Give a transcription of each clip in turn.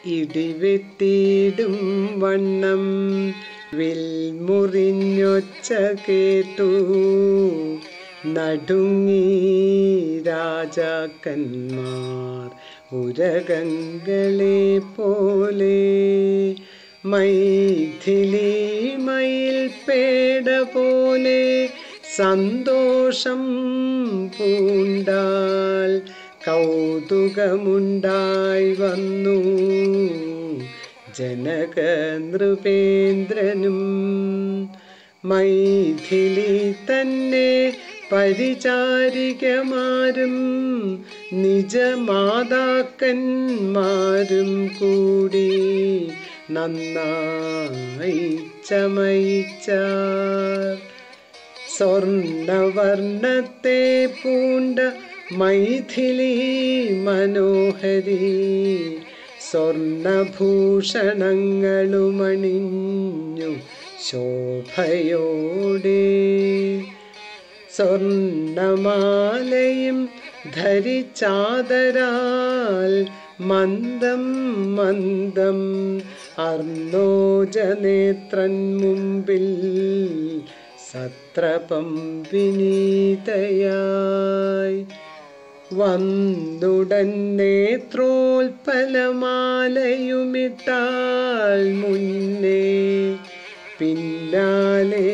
ഇടിവെട്ടിയിടും വണ്ണം വിൽമുറിഞ്ഞൊച്ച കേട്ടു നടുങ്ങി രാജാക്കന്മാർ ഉരകങ്ങളെ പോലെ മൈഥിലി മയിൽ പേട പോലെ സന്തോഷം പൂണ്ടാൽ കൗതുകമുണ്ടായി വന്നു ജനക നൃപേന്ദ്രനും മൈഥിലി തന്നെ പരിചാരികമാരും നിജമാതാക്കന്മാരും കൂടി നന്നായി ചമയിച്ചാർ സ്വർണവർണ്ണത്തെ പൂണ്ട മൈഥിലി മനോഹരി സ്വർണഭൂഷണങ്ങളുമണിഞ്ഞു ശോഭയോടെ സ്വർണമാലയും ധരിച്ചാദരാൽ മന്ദം മന്ദം അർണോജനേത്രൻ മുമ്പിൽ സത്രപം വിനീതയായി വന്നുടൻ നേത്രോൽപലമാലയുമിട്ടാൾ മുന്നേ പിന്നാലെ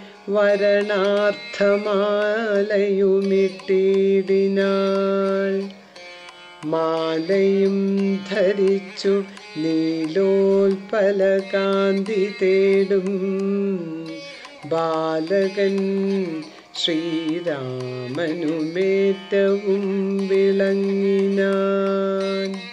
വരണാർത്ഥമാലയുമിട്ടിടിനാൾ മാലയും ധരിച്ചു നീലോൽപല കാന്തി തേടും ബാലകൻ ശ്രീരാമനുമേറ്റവും വിളങ്ങിനാൻ